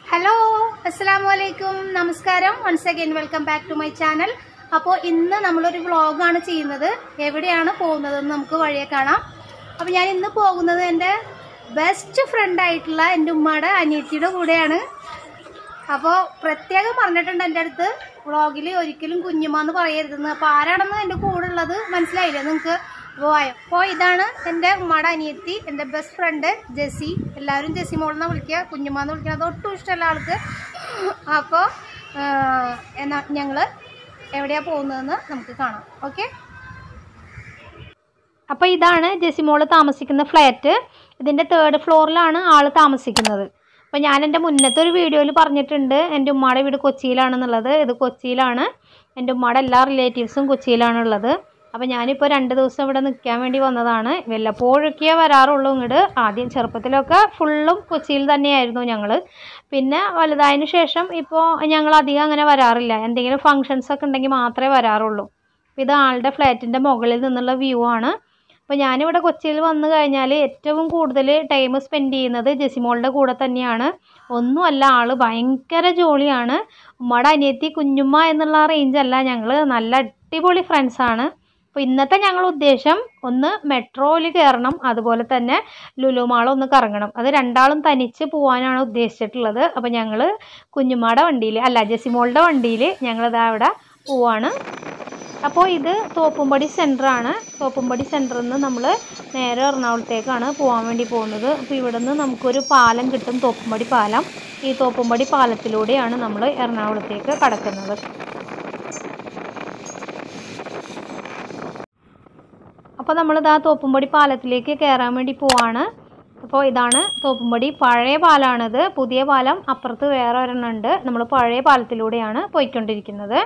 hello അസ്സലാമു അലൈക്കും നമസ്കാരം once again welcome back to my channel അപ്പോൾ ഇന്ന് നമ്മളൊരു വ്ളോഗാണ് ചെയ്യുന്നത് എവിടെയാണ് പോകുന്നതെന്ന് നമുക്ക് വഴിയെ കാണാം അപ്പോൾ ഞാൻ ഇന്ന് പോകുന്നത് എൻ്റെ ബെസ്റ്റ് ഫ്രണ്ട് ആയിട്ടുള്ള എൻ്റെ ഉമ്മയുടെ അനിയത്തിയുടെ കൂടെയാണ് അപ്പോൾ പ്രത്യേകം പറഞ്ഞിട്ടുണ്ട് എൻ്റെ അടുത്ത് വ്ളോഗിൽ ഒരിക്കലും കുഞ്ഞുമാന്ന് പറയരുതെന്ന് അപ്പോൾ ആരാണെന്ന് എൻ്റെ കൂടെ ഉള്ളത് മനസ്സിലായില്ലേ നിങ്ങൾക്ക് അപ്പോൾ അപ്പോൾ ഇതാണ് എൻ്റെ ഉമ്മയുടെ അനിയത്തി എൻ്റെ ബെസ്റ്റ് ഫ്രണ്ട് ജെസി എല്ലാവരും ജെസി മോളെന്നാണ് വിളിക്കുക കുഞ്ഞുമാന്ന് വിളിക്കുന്നത് ഒട്ടും ഇഷ്ടമല്ല ആൾക്ക് അപ്പോൾ എന്നാ ഞങ്ങൾ എവിടെയാണ് പോകുന്നതെന്ന് നമുക്ക് കാണാം ഓക്കെ അപ്പോൾ ഇതാണ് ജെസിമോള് താമസിക്കുന്ന ഫ്ലാറ്റ് ഇതിൻ്റെ തേർഡ് ഫ്ലോറിലാണ് ആൾ താമസിക്കുന്നത് അപ്പോൾ ഞാൻ എൻ്റെ മുന്നത്തെ ഒരു വീഡിയോയിൽ പറഞ്ഞിട്ടുണ്ട് എൻ്റെ ഉമ്മയുടെ വീട് കൊച്ചിയിലാണെന്നുള്ളത് ഇത് കൊച്ചിയിലാണ് എൻ്റെ ഉമ്മയുടെ എല്ലാ റിലേറ്റീവ്സും കൊച്ചിയിലാണുള്ളത് അപ്പോൾ ഞാനിപ്പോൾ രണ്ട് ദിവസം ഇവിടെ നിൽക്കാൻ വേണ്ടി വന്നതാണ് വല്ലപ്പോഴൊക്കെ വരാറുള്ളൂ ഇങ്ങോട്ട് ആദ്യം ചെറുപ്പത്തിലൊക്കെ ഫുള്ളും കൊച്ചിയിൽ തന്നെയായിരുന്നു ഞങ്ങൾ പിന്നെ വലുതായതിനു ശേഷം ഇപ്പോൾ ഞങ്ങൾ അധികം അങ്ങനെ വരാറില്ല എന്തെങ്കിലും ഫങ്ഷൻസ് ഒക്കെ ഉണ്ടെങ്കിൽ മാത്രമേ വരാറുള്ളൂ അപ്പോൾ ഇത് ആളുടെ ഫ്ലാറ്റിൻ്റെ മുകളിൽ നിന്നുള്ള വ്യൂ ആണ് അപ്പോൾ ഞാനിവിടെ കൊച്ചിയിൽ വന്നു കഴിഞ്ഞാൽ ഏറ്റവും കൂടുതൽ ടൈം സ്പെൻഡ് ചെയ്യുന്നത് ജെസിമോളുടെ കൂടെ തന്നെയാണ് ഒന്നുമല്ല ആൾ ഭയങ്കര ജോളിയാണ് ഉമ്മയുടെ അനിയത്തി കുഞ്ഞുമ്മ എന്നുള്ള റേഞ്ച് അല്ല ഞങ്ങൾ നല്ല അടിപൊളി ഫ്രണ്ട്സാണ് അപ്പോൾ ഇന്നത്തെ ഞങ്ങൾ ഉദ്ദേശം ഒന്ന് മെട്രോയിൽ കയറണം അതുപോലെ തന്നെ ലുലു മാൾ ഒന്ന് കറങ്ങണം അത് രണ്ടാളും തനിച്ച് പോകാനാണ് ഉദ്ദേശിച്ചിട്ടുള്ളത് അപ്പോൾ ഞങ്ങൾ കുഞ്ഞുമ്മയുടെ വണ്ടിയിൽ അല്ല ജെസിമോളുടെ വണ്ടിയിൽ ഞങ്ങളിതാ അവിടെ പോവാണ് അപ്പോൾ ഇത് തോപ്പുംപടി സെൻറ്ററാണ് തോപ്പുംപടി സെൻറ്ററിൽ നിന്ന് നമ്മൾ നേരെ എറണാകുളത്തേക്കാണ് പോകാൻ വേണ്ടി പോകുന്നത് അപ്പോൾ ഇവിടെ നിന്ന് നമുക്കൊരു പാലം കിട്ടും തോപ്പുംപടി പാലം ഈ തോപ്പുംപടി പാലത്തിലൂടെയാണ് നമ്മൾ എറണാകുളത്തേക്ക് കടക്കുന്നത് അപ്പോൾ നമ്മളിതാ തോപ്പുംപടി പാലത്തിലേക്ക് കയറാൻ വേണ്ടി പോവാണ് അപ്പോൾ ഇതാണ് തോപ്പുംപടി പഴയ പാലമാണിത് പുതിയ പാലം അപ്പുറത്ത് വേറെ ഒരെണ്ണം ഉണ്ട് നമ്മൾ പഴയ പാലത്തിലൂടെയാണ് പോയിക്കൊണ്ടിരിക്കുന്നത്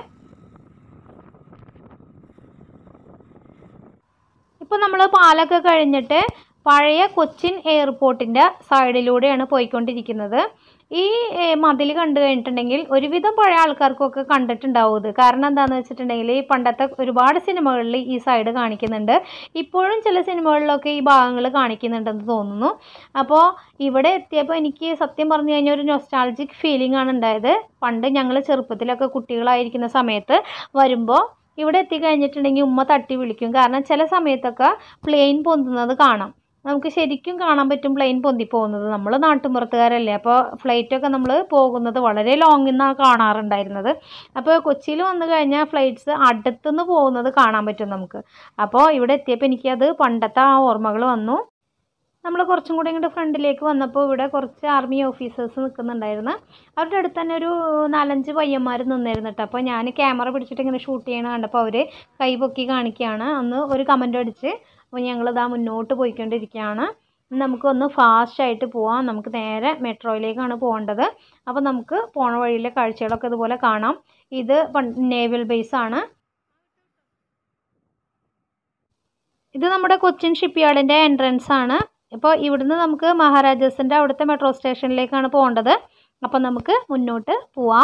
ഇപ്പോൾ നമ്മൾ പാലൊക്കെ കഴിഞ്ഞിട്ട് പഴയ കൊച്ചിൻ എയർപോർട്ടിൻ്റെ സൈഡിലൂടെയാണ് പോയിക്കൊണ്ടിരിക്കുന്നത് ഈ മതിൽ കണ്ടു കഴിഞ്ഞിട്ടുണ്ടെങ്കിൽ ഒരുവിധം പഴയ ആൾക്കാർക്കൊക്കെ കണ്ടിട്ടുണ്ടാവും ഇത് കാരണം എന്താണെന്ന് വെച്ചിട്ടുണ്ടെങ്കിൽ ഈ പണ്ടത്തെ ഒരുപാട് സിനിമകളിൽ ഈ സൈഡ് കാണിക്കുന്നുണ്ട് ഇപ്പോഴും ചില സിനിമകളിലൊക്കെ ഈ ഭാഗങ്ങൾ കാണിക്കുന്നുണ്ടെന്ന് തോന്നുന്നു അപ്പോൾ ഇവിടെ എത്തിയപ്പോൾ എനിക്ക് സത്യം പറഞ്ഞു കഴിഞ്ഞാൽ ഒരു നൊസ്റ്റാൾജിക് ഫീലിംഗ് ആണ് ഉണ്ടായത് പണ്ട് ഞങ്ങൾ ചെറുപ്പത്തിലൊക്കെ കുട്ടികളായിരിക്കുന്ന സമയത്ത് വരുമ്പോൾ ഇവിടെ എത്തിക്കഴിഞ്ഞിട്ടുണ്ടെങ്കിൽ ഉമ്മ തട്ടി വിളിക്കും കാരണം ചില സമയത്തൊക്കെ പ്ലെയിൻ പൊന്തുന്നത് കാണാം നമുക്ക് ശരിക്കും കാണാൻ പറ്റും പ്ലെയിൻ പൊന്തി പോകുന്നത് നമ്മൾ നാട്ടുമ്പുറത്തുകാരല്ലേ അപ്പോൾ ഫ്ലൈറ്റൊക്കെ നമ്മൾ പോകുന്നത് വളരെ ലോങ്ങിൽ നിന്നാണ് കാണാറുണ്ടായിരുന്നത് അപ്പോൾ കൊച്ചിയിൽ വന്നു കഴിഞ്ഞാൽ ഫ്ലൈറ്റ്സ് അടുത്തുനിന്ന് പോകുന്നത് കാണാൻ പറ്റും നമുക്ക് അപ്പോൾ ഇവിടെ എത്തിയപ്പോൾ എനിക്കത് പണ്ടത്തെ ആ ഓർമ്മകൾ വന്നു നമ്മൾ കുറച്ചും കൂടി ഇങ്ങോട്ട് ഫ്രണ്ടിലേക്ക് വന്നപ്പോൾ ഇവിടെ കുറച്ച് ആർമി ഓഫീസേഴ്സ് നിൽക്കുന്നുണ്ടായിരുന്നു അവരുടെ അടുത്ത് തന്നെ ഒരു നാലഞ്ച് പയ്യന്മാർ നിന്നിരുന്നു കേട്ടോ അപ്പോൾ ഞാൻ ക്യാമറ പിടിച്ചിട്ട് ഇങ്ങനെ ഷൂട്ട് ചെയ്യണ കണ്ടപ്പോൾ അവർ കൈ പൊക്കി കാണിക്കുകയാണ് അന്ന് ഒരു കമൻ്റ് അടിച്ച് അപ്പോൾ ഞങ്ങളിതാ മുന്നോട്ട് പോയിക്കൊണ്ടിരിക്കുകയാണ് നമുക്കൊന്ന് ഫാസ്റ്റായിട്ട് പോവാം നമുക്ക് നേരെ മെട്രോയിലേക്കാണ് പോകേണ്ടത് അപ്പോൾ നമുക്ക് പോണ വഴിയിലെ കാഴ്ചകളൊക്കെ ഇതുപോലെ കാണാം ഇത് നേവൽ ബേസ് ആണ് ഇത് നമ്മുടെ കൊച്ചിൻ ഷിപ്പ്യാർഡിൻ്റെ എൻട്രൻസ് ആണ് ഇപ്പോൾ ഇവിടുന്ന് നമുക്ക് മഹാരാജാസിൻ്റെ അവിടുത്തെ മെട്രോ സ്റ്റേഷനിലേക്കാണ് പോകേണ്ടത് അപ്പോൾ നമുക്ക് മുന്നോട്ട് പോവാം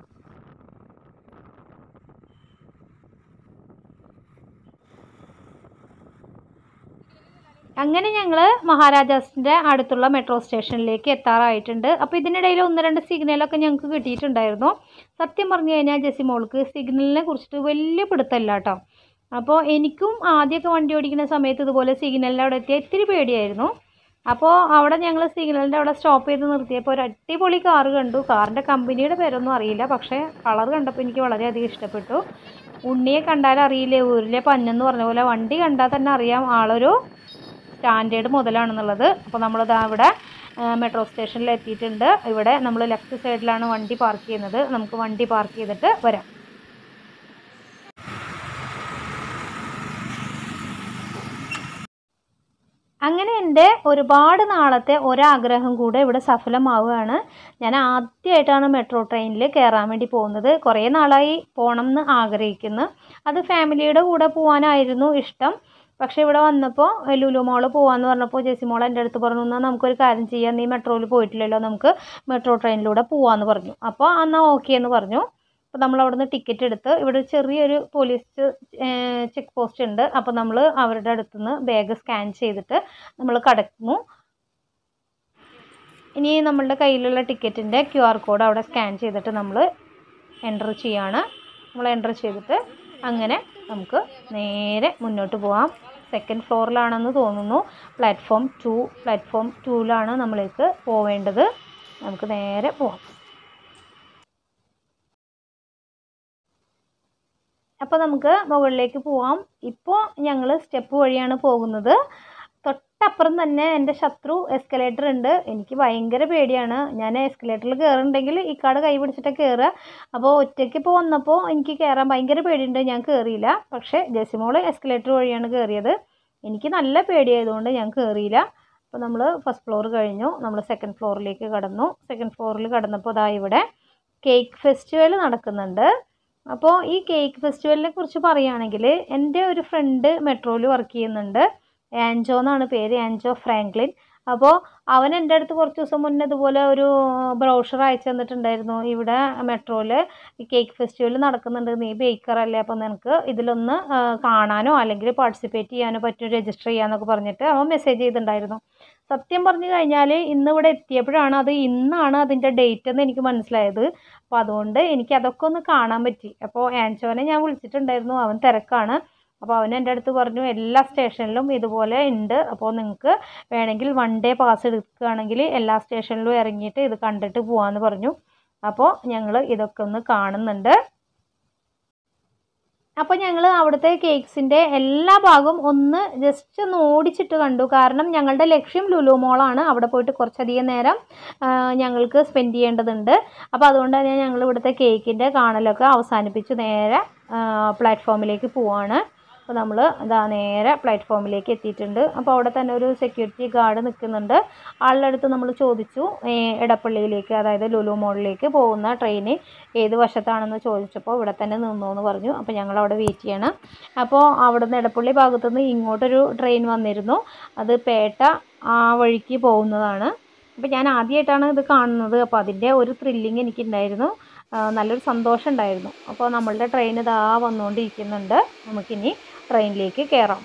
അങ്ങനെ ഞങ്ങൾ മഹാരാജാസിൻ്റെ അടുത്തുള്ള മെട്രോ സ്റ്റേഷനിലേക്ക് എത്താറായിട്ടുണ്ട് അപ്പോൾ ഇതിനിടയിൽ ഒന്ന് രണ്ട് സിഗ്നലൊക്കെ ഞങ്ങൾക്ക് കിട്ടിയിട്ടുണ്ടായിരുന്നു സത്യം പറഞ്ഞു കഴിഞ്ഞാൽ ജെസിമോൾക്ക് സിഗ്നലിനെ കുറിച്ചിട്ട് വലിയ പിടുത്തമില്ല കേട്ടോ അപ്പോൾ എനിക്കും ആദ്യമൊക്കെ വണ്ടി ഓടിക്കുന്ന സമയത്ത് ഇതുപോലെ സിഗ്നലിൻ്റെ അവിടെ എത്തിയ ഇത്തിരി പേടിയായിരുന്നു അപ്പോൾ അവിടെ ഞങ്ങൾ സിഗ്നലിൻ്റെ അവിടെ സ്റ്റോപ്പ് ചെയ്ത് നിർത്തിയപ്പോൾ ഒരു അടിപൊളി കാറ് കണ്ടു കാറിൻ്റെ കമ്പനിയുടെ പേരൊന്നും അറിയില്ല പക്ഷേ കളർ കണ്ടപ്പോൾ എനിക്ക് വളരെയധികം ഇഷ്ടപ്പെട്ടു ഉണ്ണിയെ കണ്ടാൽ അറിയില്ലേ ഊരിലെ പഞ്ഞെന്ന് പറഞ്ഞ പോലെ വണ്ടി കണ്ടാൽ തന്നെ അറിയാം ആളൊരു സ്റ്റാൻഡേർഡ് മുതലാണെന്നുള്ളത് അപ്പോൾ നമ്മളിതാ ഇവിടെ മെട്രോ സ്റ്റേഷനിൽ എത്തിയിട്ടുണ്ട് ഇവിടെ നമ്മൾ ലെഫ്റ്റ് സൈഡിലാണ് വണ്ടി പാർക്ക് ചെയ്യുന്നത് നമുക്ക് വണ്ടി പാർക്ക് ചെയ്തിട്ട് വരാം അങ്ങനെ എൻ്റെ ഒരുപാട് നാളത്തെ ഒരാഗ്രഹം കൂടെ ഇവിടെ സഫലമാവുകയാണ് ഞാൻ ആദ്യമായിട്ടാണ് മെട്രോ ട്രെയിനിൽ കയറാൻ വേണ്ടി പോകുന്നത് കുറേ നാളായി പോകണം എന്ന് ആഗ്രഹിക്കുന്നു അത് ഫാമിലിയുടെ കൂടെ പോകാനായിരുന്നു ഇഷ്ടം പക്ഷേ ഇവിടെ വന്നപ്പോൾ ലുലു മോള് പോകാമെന്ന് പറഞ്ഞപ്പോൾ ജെസി മോൾ എൻ്റെ അടുത്ത് പറഞ്ഞു എന്നാൽ നമുക്കൊരു കാര്യം ചെയ്യാം നീ മെട്രോയിൽ പോയിട്ടില്ലല്ലോ നമുക്ക് മെട്രോ ട്രെയിനിലൂടെ പോകാമെന്ന് പറഞ്ഞു അപ്പോൾ എന്നാൽ ഓക്കെ എന്ന് പറഞ്ഞു അപ്പോൾ നമ്മൾ അവിടുന്ന് ടിക്കറ്റ് എടുത്ത് ഇവിടെ ഒരു ചെറിയൊരു പോലീസ് ചെക്ക് പോസ്റ്റ് ഉണ്ട് അപ്പോൾ നമ്മൾ അവരുടെ അടുത്തുനിന്ന് ബാഗ് സ്കാൻ ചെയ്തിട്ട് നമ്മൾ കടക്കുന്നു ഇനി നമ്മളുടെ കയ്യിലുള്ള ടിക്കറ്റിൻ്റെ ക്യു ആർ കോഡ് അവിടെ സ്കാൻ ചെയ്തിട്ട് നമ്മൾ എൻ്റർ ചെയ്യാണ് നമ്മൾ എൻ്റർ ചെയ്തിട്ട് അങ്ങനെ നമുക്ക് നേരെ മുന്നോട്ട് പോകാം സെക്കൻഡ് ഫ്ലോറിലാണെന്ന് തോന്നുന്നു പ്ലാറ്റ്ഫോം ടു പ്ലാറ്റ്ഫോം ടൂവിലാണ് നമ്മൾക്ക് പോവേണ്ടത് നമുക്ക് നേരെ പോകാം അപ്പോൾ നമുക്ക് മുകളിലേക്ക് പോവാം ഇപ്പോൾ ഞങ്ങൾ സ്റ്റെപ്പ് വഴിയാണ് പോകുന്നത് തൊട്ടപ്പുറം തന്നെ എൻ്റെ ശത്രു എസ്കലേറ്റർ ഉണ്ട് എനിക്ക് ഭയങ്കര പേടിയാണ് ഞാൻ എസ്കലേറ്ററിൽ കയറുന്നുണ്ടെങ്കിൽ ഇക്കാട് കൈ പിടിച്ചിട്ട് കയറുക അപ്പോൾ ഒറ്റയ്ക്ക് ഇപ്പോൾ വന്നപ്പോൾ എനിക്ക് കയറാൻ ഭയങ്കര പേടിയുണ്ട് ഞാൻ കയറിയില്ല പക്ഷേ ജെസിമോള് എസ്കലേറ്റർ വഴിയാണ് കയറിയത് എനിക്ക് നല്ല പേടിയായതുകൊണ്ട് ഞാൻ കയറിയില്ല അപ്പോൾ നമ്മൾ ഫസ്റ്റ് ഫ്ലോർ കഴിഞ്ഞു നമ്മൾ സെക്കൻഡ് ഫ്ലോറിലേക്ക് കടന്നു സെക്കൻഡ് ഫ്ലോറിൽ കടന്നപ്പോൾ ഇതാ ഇവിടെ കേക്ക് ഫെസ്റ്റിവൽ നടക്കുന്നുണ്ട് അപ്പോൾ ഈ കേക്ക് ഫെസ്റ്റിവലിനെ കുറിച്ച് പറയുകയാണെങ്കിൽ എൻ്റെ ഒരു ഫ്രണ്ട് മെട്രോയിൽ വർക്ക് ചെയ്യുന്നുണ്ട് ആൻജോ എന്നാണ് പേര് ആൻജോ ഫ്രാങ്ക്ലിൻ അപ്പോൾ അവൻ എൻ്റെ അടുത്ത് കുറച്ച് ദിവസം മുന്നേ ഇതുപോലെ ഒരു ബ്രൗഷർ അയച്ചു തന്നിട്ടുണ്ടായിരുന്നു ഇവിടെ മെട്രോയിൽ ഈ കേക്ക് ഫെസ്റ്റിവൽ നടക്കുന്നുണ്ട് നീ ബേക്കർ അല്ലേ അപ്പോൾ നിനക്ക് ഇതിലൊന്ന് ആ, കാണാനോ അല്ലെങ്കിൽ പാർട്ടിസിപ്പേറ്റ് ചെയ്യാനോ പറ്റും രജിസ്റ്റർ ചെയ്യാന്നൊക്കെ പറഞ്ഞിട്ട് അവൻ മെസ്സേജ് ചെയ്തിട്ടുണ്ടായിരുന്നു സത്യം പറഞ്ഞു കഴിഞ്ഞാൽ ഇന്ന് ഇവിടെ എത്തിയപ്പോഴാണ് അത് ഇന്നാണ് അതിൻ്റെ ഡേറ്റ് എന്ന് എനിക്ക് മനസ്സിലായത് അപ്പോൾ അതുകൊണ്ട് എനിക്ക് അതൊക്കെ ഒന്ന് കാണാൻ പറ്റി അപ്പോൾ ആൻസോനെ ഞാൻ വിളിച്ചിട്ടുണ്ടായിരുന്നു അവൻ തിരക്കാണ് അപ്പോൾ അവൻ എൻ്റെ അടുത്ത് പറഞ്ഞു എല്ലാ സ്റ്റേഷനിലും ഇതുപോലെ ഉണ്ട് അപ്പോൾ നിങ്ങൾക്ക് വേണമെങ്കിൽ വൺ ഡേ പാസ് എടുക്കുകയാണെങ്കിൽ എല്ലാ സ്റ്റേഷനിലും ഇറങ്ങിയിട്ട് ഇത് കണ്ടിട്ട് പോകാമെന്ന് പറഞ്ഞു അപ്പോൾ ഞങ്ങൾ ഇതൊക്കെ ഒന്ന് കാണുന്നുണ്ട് അപ്പോൾ ഞങ്ങൾ അവിടുത്തെ കേക്ക്സിൻ്റെ എല്ലാ ഭാഗവും ഒന്ന് ജസ്റ്റ് ഒന്ന് ഓടിച്ചിട്ട് കണ്ടു കാരണം ഞങ്ങളുടെ ലക്ഷ്യം ലുലു മോളാണ് അവിടെ പോയിട്ട് കുറച്ചധികം നേരം ആ, ഞങ്ങൾക്ക് സ്പെൻഡ് ചെയ്യേണ്ടതുണ്ട് അപ്പോൾ അതുകൊണ്ട് തന്നെ ഞങ്ങൾ ഇവിടുത്തെ കേക്കിൻ്റെ കാണലൊക്കെ അവസാനിപ്പിച്ച് നേരെ പ്ലാറ്റ്ഫോമിലേക്ക് പോവാണ് അപ്പോൾ നമ്മൾ ഇതാ നേരെ പ്ലാറ്റ്ഫോമിലേക്ക് എത്തിയിട്ടുണ്ട് അപ്പോൾ അവിടെ തന്നെ ഒരു സെക്യൂരിറ്റി ഗാർഡ് നിൽക്കുന്നുണ്ട് ആളുടെ അടുത്ത് നമ്മൾ ചോദിച്ചു ഏ, എടപ്പള്ളിയിലേക്ക് അതായത് ലുലു മോളിലേക്ക് പോകുന്ന ട്രെയിൻ ഏത് വശത്താണെന്ന് ചോദിച്ചപ്പോൾ ഇവിടെ തന്നെ നിന്നു എന്ന് പറഞ്ഞു അപ്പോൾ ഞങ്ങൾ അവിടെ വെയിറ്റ് ചെയ്യണം അപ്പോൾ അവിടുന്ന് എടപ്പള്ളി ഭാഗത്തുനിന്ന് ഇങ്ങോട്ടൊരു ട്രെയിൻ വന്നിരുന്നു അത് പേട്ട ആ വഴിക്ക് പോകുന്നതാണ് അപ്പോൾ ഞാൻ ആദ്യമായിട്ടാണ് ഇത് കാണുന്നത് അപ്പോൾ അതിൻ്റെ ഒരു ത്രില്ലിങ് എനിക്കുണ്ടായിരുന്നു ആ, നല്ലൊരു സന്തോഷം ഉണ്ടായിരുന്നു അപ്പോൾ നമ്മളുടെ ട്രെയിൻ ഇതാ വന്നുകൊണ്ടിരിക്കുന്നുണ്ട് നമുക്കിനി ട്രെയിനിലേക്ക് കയറാം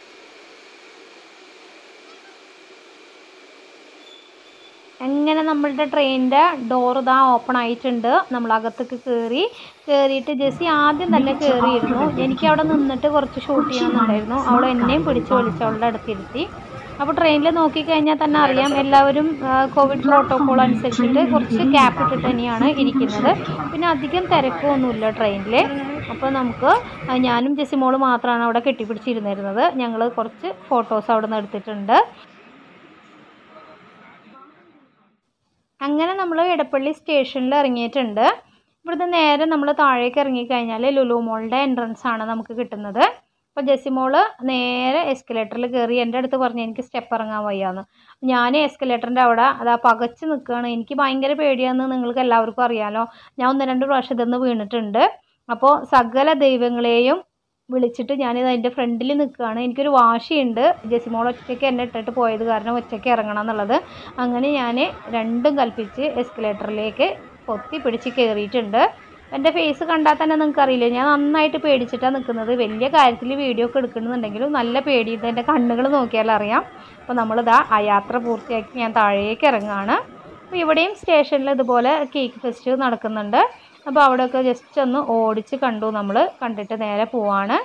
അങ്ങനെ നമ്മളുടെ ട്രെയിനിൻ്റെ ഡോർ ഇതാ ഓപ്പൺ ആയിട്ടുണ്ട് നമ്മൾ അകത്തേക്ക് കയറി കയറിയിട്ട് ജെസ്സി ആദ്യം തന്നെ കയറിയിരുന്നു എനിക്ക് അവിടെ നിന്നിട്ട് കുറച്ച് ഷൂട്ട് ചെയ്യണമെന്നുണ്ടായിരുന്നു അവൾ എന്നെയും പിടിച്ച് വലിച്ച് അവളുടെ അടുത്തിരുത്തി അപ്പോൾ ട്രെയിനിൽ നോക്കിക്കഴിഞ്ഞാൽ തന്നെ അറിയാം എല്ലാവരും കോവിഡ് പ്രോട്ടോക്കോൾ അനുസരിച്ചിട്ട് കുറച്ച് ഗ്യാപ്പ് ഇട്ടിട്ട് തന്നെയാണ് ഇരിക്കുന്നത് പിന്നെ അധികം തിരക്കൊന്നുമില്ല ട്രെയിനിൽ അപ്പോൾ നമുക്ക് ആ, ഞാനും ജെസിമോള് മാത്രമാണ് അവിടെ കെട്ടിപ്പിടിച്ചിരുന്നിരുന്നത് ഞങ്ങൾ കുറച്ച് ഫോട്ടോസ് അവിടെ നിന്ന് എടുത്തിട്ടുണ്ട് അങ്ങനെ നമ്മൾ എടപ്പള്ളി സ്റ്റേഷനിൽ ഇറങ്ങിയിട്ടുണ്ട് ഇവിടുന്ന് നേരെ നമ്മൾ താഴേക്ക് ഇറങ്ങിക്കഴിഞ്ഞാൽ ലുലു മോളിൻ്റെ എൻട്രൻസ് ആണ് നമുക്ക് കിട്ടുന്നത് അപ്പോൾ ജെസിമോള് നേരെ എസ്കലേറ്ററിൽ കയറി എൻ്റെ അടുത്ത് പറഞ്ഞു എനിക്ക് സ്റ്റെപ്പ് ഇറങ്ങാൻ വയ്യാന്ന് ഞാൻ എസ്കലേറ്ററിൻ്റെ അവിടെ അതാ പകച്ച് നിൽക്കുകയാണ് എനിക്ക് ഭയങ്കര പേടിയാന്ന് നിങ്ങൾക്ക് എല്ലാവർക്കും അറിയാലോ ഞാൻ ഒന്ന് രണ്ട് പ്രാവശ്യം ഇതൊന്ന് വീണിട്ടുണ്ട് അപ്പോൾ സകല ദൈവങ്ങളെയും വിളിച്ചിട്ട് ഞാനിത് അതിൻ്റെ ഫ്രണ്ടിൽ നിൽക്കുകയാണ് എനിക്കൊരു വാശിയുണ്ട് ജെസിമോൾ ഒറ്റയ്ക്ക് എന്നെ ഇട്ടിട്ട് പോയത് കാരണം ഒറ്റയ്ക്ക് ഇറങ്ങണം എന്നുള്ളത് അങ്ങനെ ഞാൻ രണ്ടും കൽപ്പിച്ച് എസ്കലേറ്ററിലേക്ക് പൊത്തി പിടിച്ച് കയറിയിട്ടുണ്ട് എൻ്റെ ഫേസ് കണ്ടാൽ തന്നെ നിങ്ങൾക്ക് അറിയില്ല ഞാൻ നന്നായിട്ട് പേടിച്ചിട്ടാണ് നിൽക്കുന്നത് വലിയ കാര്യത്തിൽ വീഡിയോ ഒക്കെ എടുക്കണമെന്നുണ്ടെങ്കിലും നല്ല പേടിയുണ്ട് എൻ്റെ കണ്ണുകൾ നോക്കിയാൽ അറിയാം അപ്പോൾ നമ്മളിതാ ആ യാത്ര പൂർത്തിയാക്കി ഞാൻ താഴേക്ക് ഇറങ്ങുകയാണ് അപ്പോൾ ഇവിടെയും സ്റ്റേഷനിൽ ഇതുപോലെ കേക്ക് ഫെസ്റ്റ് നടക്കുന്നുണ്ട് അപ്പോൾ അവിടെയൊക്കെ ജസ്റ്റ് ഒന്ന് ഓടിച്ച് കണ്ടു നമ്മൾ കണ്ടിട്ട് നേരെ പോവാണ്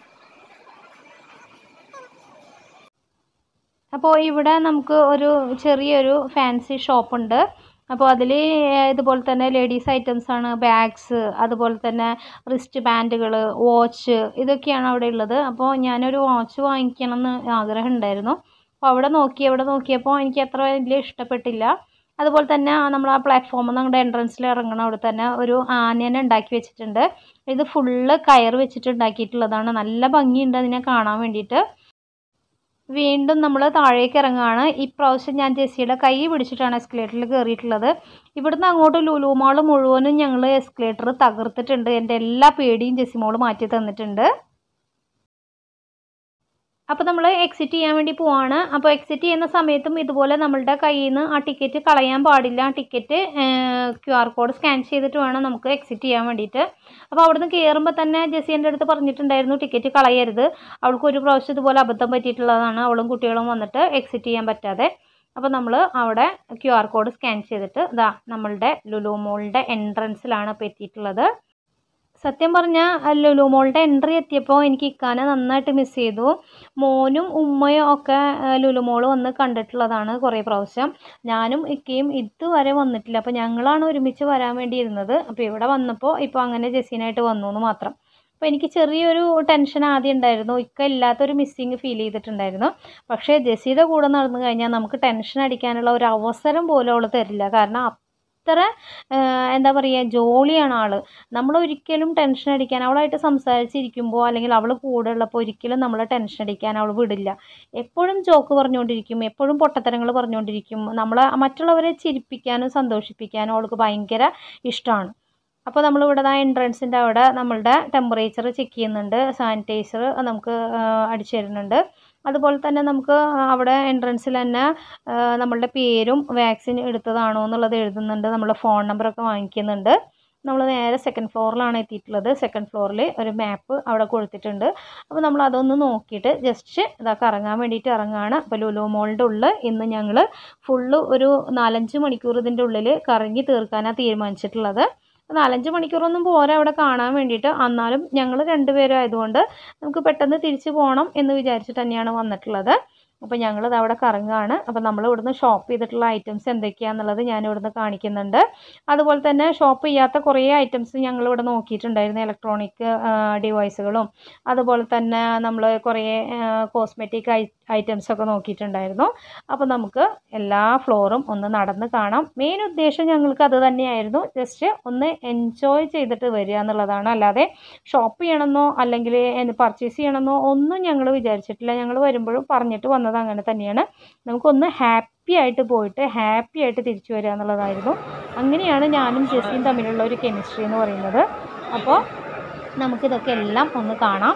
അപ്പോൾ ഇവിടെ നമുക്ക് ഒരു ചെറിയൊരു ഫാൻസി ഷോപ്പുണ്ട് അപ്പോൾ അതിൽ ഇതുപോലെ തന്നെ ലേഡീസ് ഐറ്റംസ് ആണ് ബാഗ്സ് അതുപോലെ തന്നെ റിസ്റ്റ് ബാൻഡുകൾ വാച്ച് ഇതൊക്കെയാണ് അവിടെ ഉള്ളത് അപ്പോൾ ഞാനൊരു വാച്ച് വാങ്ങിക്കണം എന്ന് ആഗ്രഹം ഉണ്ടായിരുന്നു അപ്പോൾ അവിടെ നോക്കി അവിടെ നോക്കിയപ്പോൾ എനിക്ക് അത്ര വലിയ ഇഷ്ടപ്പെട്ടില്ല അതുപോലെ തന്നെ നമ്മൾ ആ പ്ലാറ്റ്ഫോമിൽ നിന്ന് നമ്മുടെ എൻട്രൻസിൽ ഇറങ്ങണം അവിടെ തന്നെ ഒരു ആനേനെ ഉണ്ടാക്കി വെച്ചിട്ടുണ്ട് ഇത് ഫുള്ള് കയർ വെച്ചിട്ട് ഉണ്ടാക്കിയിട്ടുള്ളതാണ് നല്ല ഭംഗിയുണ്ട് അതിനെ കാണാൻ വേണ്ടിയിട്ട് വീണ്ടും നമ്മൾ താഴേക്ക് ഇറങ്ങുകയാണ് ഇപ്രാവശ്യം ഞാൻ ജെസ്സിയുടെ കൈ പിടിച്ചിട്ടാണ് എസ്കലേറ്ററിൽ കയറിയിട്ടുള്ളത് ഇവിടുന്ന് അങ്ങോട്ട് ലുലു മാൾ മുഴുവനും ഞങ്ങൾ എസ്കലേറ്റർ തകർത്തിട്ടുണ്ട് എൻ്റെ എല്ലാ പേടിയും ജെസ്സി മോള് മാറ്റി തന്നിട്ടുണ്ട് അപ്പോൾ നമ്മൾ എക്സിറ്റ് ചെയ്യാൻ വേണ്ടി പോവാണ് അപ്പോൾ എക്സിറ്റ് ചെയ്യുന്ന സമയത്തും ഇതുപോലെ നമ്മളുടെ കയ്യിൽ നിന്ന് ആ ടിക്കറ്റ് കളയാൻ പാടില്ല ആ ticket Q R code scan ചെയ്തിട്ട് വേണം നമുക്ക് എക്സിറ്റ് ചെയ്യാൻ വേണ്ടിയിട്ട് അപ്പോൾ അവിടുന്ന് കയറുമ്പോൾ തന്നെ ജെസ്സി എൻ്റെ അടുത്ത് പറഞ്ഞിട്ടുണ്ടായിരുന്നു ടിക്കറ്റ് കളയരുത് അവൾക്ക് ഒരു പ്രാവശ്യം ഇതുപോലെ അബദ്ധം പറ്റിയിട്ടുള്ളതാണ് അവളും കുട്ടികളും വന്നിട്ട് എക്സിറ്റ് ചെയ്യാൻ പറ്റാതെ അപ്പോൾ നമ്മൾ അവിടെ ക്യു ആർ കോഡ് സ്കാൻ ചെയ്തിട്ട് ഇതാ നമ്മളുടെ ലുലു മോളിൻ്റെ എൻട്രൻസിലാണ് ഇപ്പോൾ എത്തിയിട്ടുള്ളത് സത്യം പറഞ്ഞാൽ ലുലു മോളുടെ എൻട്രി എത്തിയപ്പോൾ എനിക്ക് ഇക്കാനെ നന്നായിട്ട് മിസ് ചെയ്തു മോനും ഉമ്മയും ഒക്കെ ലുലു മോള് വന്ന് കണ്ടിട്ടുള്ളതാണ് കുറേ പ്രാവശ്യം ഞാനും ഇക്കയും ഇതുവരെ വന്നിട്ടില്ല അപ്പോൾ ഞങ്ങളാണ് ഒരുമിച്ച് വരാൻ വേണ്ടി ഇരുന്നത് അപ്പോൾ ഇവിടെ വന്നപ്പോൾ ഇപ്പോൾ അങ്ങനെ ജെസ്സിനായിട്ട് വന്നു എന്ന് മാത്രം അപ്പോൾ എനിക്ക് ചെറിയൊരു ടെൻഷൻ ആദ്യം ഉണ്ടായിരുന്നു ഇക്ക ഇല്ലാത്തൊരു മിസ്സിങ് ഫീൽ ചെയ്തിട്ടുണ്ടായിരുന്നു പക്ഷേ ജെസ്സിയുടെ കൂടെ നടന്നു കഴിഞ്ഞാൽ നമുക്ക് ടെൻഷൻ അടിക്കാനുള്ള ഒരു അവസരം പോലും അവൾ തരില്ല കാരണം അത്ര എന്താ പറയുക ജോളിയാണ് ആൾ നമ്മൾ ഒരിക്കലും ടെൻഷൻ അടിക്കാൻ അവളായിട്ട് സംസാരിച്ചിരിക്കുമ്പോൾ അല്ലെങ്കിൽ അവൾ കൂടെ ഉള്ളപ്പോൾ ഒരിക്കലും നമ്മളെ ടെൻഷൻ അടിക്കാൻ അവൾ വിടില്ല എപ്പോഴും ജോക്ക് പറഞ്ഞുകൊണ്ടിരിക്കും എപ്പോഴും പൊട്ടത്തരങ്ങൾ പറഞ്ഞുകൊണ്ടിരിക്കും നമ്മളെ മറ്റുള്ളവരെ ചിരിപ്പിക്കാനും സന്തോഷിപ്പിക്കാനും അവൾക്ക് ഭയങ്കര ഇഷ്ടമാണ് അപ്പോൾ നമ്മളിവിടെ ആ എൻട്രൻസിൻ്റെ അവിടെ നമ്മളുടെ ടെമ്പറേച്ചർ ചെക്ക് ചെയ്യുന്നുണ്ട് സാനിറ്റൈസർ നമുക്ക് അടിച്ചു തരുന്നുണ്ട് അതുപോലെ തന്നെ നമുക്ക് അവിടെ എൻട്രൻസിൽ തന്നെ നമ്മളുടെ പേരും വാക്സിൻ എടുത്തതാണോ എന്നുള്ളത് എഴുതുന്നുണ്ട് നമ്മളെ ഫോൺ നമ്പറൊക്കെ വാങ്ങിക്കുന്നുണ്ട് നമ്മൾ നേരെ സെക്കൻഡ് ഫ്ലോറിലാണ് എത്തിയിട്ടുള്ളത് സെക്കൻഡ് ഫ്ലോറിൽ ഒരു മാപ്പ് അവിടെ കൊടുത്തിട്ടുണ്ട് അപ്പോൾ നമ്മൾ അതൊന്ന് നോക്കിയിട്ട് ജസ്റ്റ് ഇതാ കറങ്ങാൻ വേണ്ടിയിട്ട് ഇറങ്ങുകയാണ് അപ്പോൾ ലുലു മോളിൻ്റെ ഉള്ളിൽ ഇന്ന് ഞങ്ങൾ ഫുള്ള് ഒരു നാലഞ്ച് മണിക്കൂർ ഇതിൻ്റെ ഉള്ളിൽ കറങ്ങി തീർക്കാനാണ് തീരുമാനിച്ചിട്ടുള്ളത് നാലഞ്ച് മണിക്കൂറൊന്നും പോരാ അവിടെ കാണാൻ വേണ്ടിയിട്ട് എന്നാലും ഞങ്ങൾ രണ്ടുപേരും ആയതുകൊണ്ട് നമുക്ക് പെട്ടെന്ന് തിരിച്ചു പോകണം എന്ന് വിചാരിച്ചിട്ട് തന്നെയാണ് വന്നിട്ടുള്ളത് അപ്പോൾ ഞങ്ങളിത് അവിടെ കറങ്ങുകയാണ് അപ്പോൾ നമ്മൾ ഇവിടുന്ന് ഷോപ്പ് ചെയ്തിട്ടുള്ള ഐറ്റംസ് എന്തൊക്കെയാണെന്നുള്ളത് ഞാൻ ഇവിടുന്ന് കാണിക്കുന്നുണ്ട് അതുപോലെ തന്നെ ഷോപ്പ് ചെയ്യാത്ത കുറേ ഐറ്റംസ് ഞങ്ങൾ ഇവിടെ നോക്കിയിട്ടുണ്ടായിരുന്നു ഇലക്ട്രോണിക് ഡിവൈസുകളും അതുപോലെ തന്നെ നമ്മൾ കുറേ കോസ്മെറ്റിക് ഐറ്റംസ് ഒക്കെ നോക്കിയിട്ടുണ്ടായിരുന്നു അപ്പോൾ നമുക്ക് എല്ലാ ഫ്ലോറും ഒന്ന് നടന്ന് കാണാം മെയിൻ ഉദ്ദേശം ഞങ്ങൾക്ക് അത് തന്നെയായിരുന്നു ജസ്റ്റ് ഒന്ന് എൻജോയ് ചെയ്തിട്ട് വരിക എന്നുള്ളതാണ് അല്ലാതെ ഷോപ്പ് ചെയ്യണമെന്നോ അല്ലെങ്കിൽ പർച്ചേസ് ചെയ്യണമെന്നോ ഒന്നും ഞങ്ങൾ വിചാരിച്ചിട്ടില്ല ഞങ്ങൾ വരുമ്പോഴും പറഞ്ഞിട്ട് വന്നത് അങ്ങനെ തന്നെയാണ് നമുക്കൊന്ന് ഹാപ്പി ആയിട്ട് പോയിട്ട് ഹാപ്പി ആയിട്ട് തിരിച്ചു വരിക എന്നുള്ളതായിരുന്നു അങ്ങനെയാണ് ഞാനും ജെസ്സിയും തമ്മിലുള്ള ഒരു കെമിസ്ട്രി എന്ന് പറയുന്നത് അപ്പോൾ നമുക്കിതൊക്കെ എല്ലാം ഒന്ന് കാണാം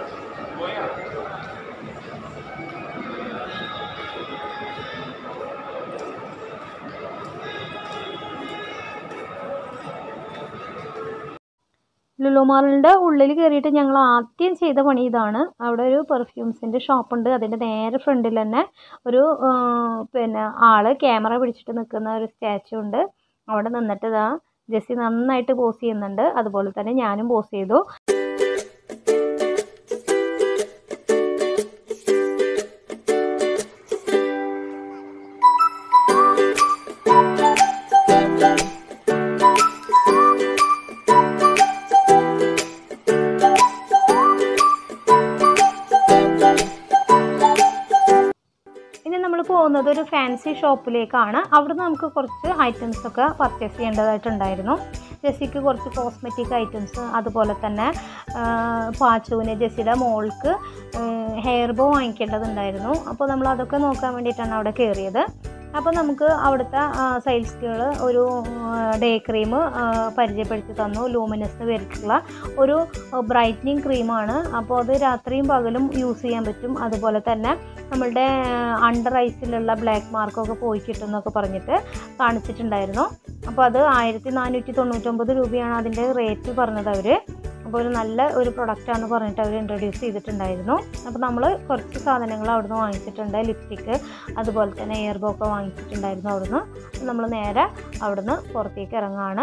ലുലുമാളിൻ്റെ ഉള്ളിൽ കയറിയിട്ട് ഞങ്ങൾ ആദ്യം ചെയ്ത പണി ഇതാണ് അവിടെ ഒരു പെർഫ്യൂംസിൻ്റെ ഷോപ്പുണ്ട് അതിൻ്റെ നേരെ ഫ്രണ്ടിൽ തന്നെ ഒരു പിന്നെ ആൾ ക്യാമറ പിടിച്ചിട്ട് നിൽക്കുന്ന ഒരു സ്റ്റാച്ചു ഉണ്ട് അവിടെ നിന്നിട്ട് ഇതാ ജെസ്സി നന്നായിട്ട് പോസ് ചെയ്യുന്നുണ്ട് അതുപോലെ തന്നെ ഞാനും പോസ് ചെയ്തു ഇനി നമ്മൾ പോകുന്നത് ഒരു ഫാൻസി ഷോപ്പിലേക്കാണ് അവിടുന്ന് നമുക്ക് കുറച്ച് ഐറ്റംസ് ഒക്കെ പർച്ചേസ് ചെയ്യേണ്ടതായിട്ടുണ്ടായിരുന്നു ജെസ്സിക്ക് കുറച്ച് കോസ്മെറ്റിക് ഐറ്റംസ് അതുപോലെ തന്നെ പാച്ചുവിന് ജെസ്സിയുടെ മോൾക്ക് ഹെയർ ബോ വാങ്ങിക്കേണ്ടതുണ്ടായിരുന്നു അപ്പോൾ നമ്മൾ അതൊക്കെ നോക്കാൻ വേണ്ടിയിട്ടാണ് അവിടെ കയറിയത് അപ്പോൾ നമുക്ക് അവിടുത്തെ സെയിൽസ് ഗേൾ ഒരു ഡേ ക്രീം പരിചയപ്പെടുത്തി തന്നു ലൂമിനസ് പേരിട്ടുള്ള ഒരു ബ്രൈറ്റ്നിങ് ക്രീമാണ് അപ്പോൾ അത് രാത്രിയും പകലും യൂസ് ചെയ്യാൻ പറ്റും അതുപോലെ തന്നെ നമ്മളുടെ അണ്ടർ ഐസിലുള്ള ബ്ലാക്ക് മാർക്കൊക്കെ പോയി കിട്ടും എന്നൊക്കെ പറഞ്ഞിട്ട് കാണിച്ചിട്ടുണ്ടായിരുന്നു അപ്പോൾ അത് ആയിരത്തി നാനൂറ്റി തൊണ്ണൂറ്റൊമ്പത് രൂപയാണ് അതിൻ്റെ റേറ്റ് പറഞ്ഞത് അവർ അപ്പോൾ ഒരു നല്ല ഒരു പ്രൊഡക്റ്റാന്ന് പറഞ്ഞിട്ട് അവർ ഇൻട്രൊഡ്യൂസ് ചെയ്തിട്ടുണ്ടായിരുന്നു അപ്പോൾ നമ്മൾ കുറച്ച് സാധനങ്ങൾ അവിടുന്ന് വാങ്ങിച്ചിട്ടുണ്ട് ലിപ്സ്റ്റിക്ക് അതുപോലെ തന്നെ എയർബോ ഒക്കെ വാങ്ങിച്ചിട്ടുണ്ടായിരുന്നു അവിടുന്ന് നമ്മൾ നേരെ അവിടുന്ന് പുറത്തേക്ക് ഇറങ്ങുകയാണ്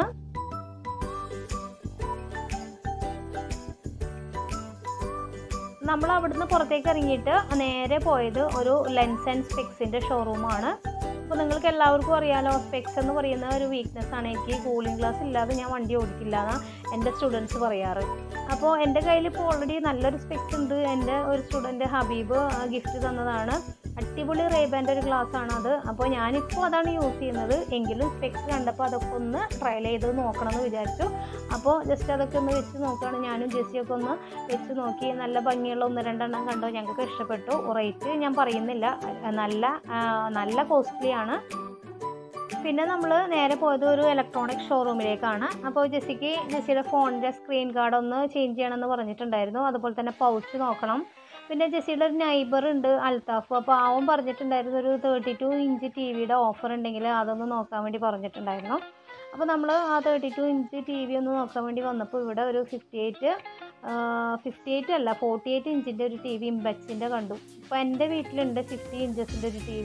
നമ്മൾ അവിടുന്ന് പുറത്തേക്ക് ഇറങ്ങിയിട്ട് നേരെ പോയത് ഒരു ലെൻസ് ആൻഡ് സ്പെക്സിൻ്റെ ഷോറൂമാണ് അപ്പോൾ നിങ്ങൾക്ക് എല്ലാവർക്കും അറിയാലോ സ്പെക്സ് എന്ന് പറയുന്ന ഒരു വീക്ക്നെസ് ആണ് എനിക്ക് കൂളിംഗ് ഗ്ലാസ് ഇല്ലാതെ ഞാൻ വണ്ടി ഓടിക്കില്ല എന്നാണ് എൻ്റെ സ്റ്റുഡൻസ് പറയാറ് അപ്പോൾ എൻ്റെ കയ്യിൽ ഇപ്പോൾ ഓൾറെഡി നല്ലൊരു സ്പെക്സ് ഉണ്ട് എൻ്റെ ഒരു സ്റ്റുഡൻറ്റ് ഹബീബ് ഗിഫ്റ്റ് തന്നതാണ് അടിപൊളി റേബാൻ്റെ ഒരു ഗ്ലാസ് ആണ് അത് അപ്പോൾ ഞാനിപ്പോൾ അതാണ് യൂസ് ചെയ്യുന്നത് എങ്കിലും സ്പെക്സ് കണ്ടപ്പോൾ അതൊക്കെ ഒന്ന് ട്രയൽ ചെയ്ത് നോക്കണം എന്ന് വിചാരിച്ചു അപ്പോൾ ജസ്റ്റ് അതൊക്കെ ഒന്ന് വെച്ച് നോക്കുകയാണ് ഞാനും ജെസ്സിയൊക്കെ ഒന്ന് വെച്ച് നോക്കി നല്ല ഭംഗിയുള്ള ഒന്ന് രണ്ടെണ്ണം കണ്ടോ ഞങ്ങൾക്ക് ഇഷ്ടപ്പെട്ടു റേറ്റ് ഞാൻ പറയുന്നില്ല നല്ല നല്ല കോസ്റ്റ്ലി ആണ് പിന്നെ നമ്മൾ നേരെ പോയത് ഒരു ഇലക്ട്രോണിക് ഷോറൂമിലേക്കാണ് അപ്പോൾ ജെസ്സിക്ക് ജെസ്സിയുടെ ഫോണിൻ്റെ സ്ക്രീൻ കാർഡ് ഒന്ന് ചേഞ്ച് ചെയ്യണമെന്ന് പറഞ്ഞിട്ടുണ്ടായിരുന്നു അതുപോലെ തന്നെ പൗച്ച് നോക്കണം പിന്നെ ജെസ്സിയുടെ ഒരു നൈബർ ഉണ്ട് അൽത്താഫ് അപ്പോൾ അവൻ പറഞ്ഞിട്ടുണ്ടായിരുന്നു ഒരു തേർട്ടി ടു ഇഞ്ച് ടി വിയുടെ ഓഫർ ഉണ്ടെങ്കിൽ അതൊന്ന് നോക്കാൻ വേണ്ടി പറഞ്ഞിട്ടുണ്ടായിരുന്നു അപ്പോൾ നമ്മൾ ആ thirty two inch T V ഒന്ന് നോക്കാൻ വേണ്ടി വന്നപ്പോൾ ഇവിടെ ഒരു ഫിഫ്റ്റി എയ്റ്റ് ഫിഫ്റ്റി എയ്റ്റ് അല്ല ഫോർട്ടി എയ്റ്റ് ഇഞ്ചിൻ്റെ ഒരു ടി വി ഇമ്പെക്സിൻ്റെ കണ്ടു അപ്പോൾ എൻ്റെ വീട്ടിലുണ്ട് ഫിഫ്റ്റി ഇഞ്ചസിൻ്റെ ഒരു ടി വി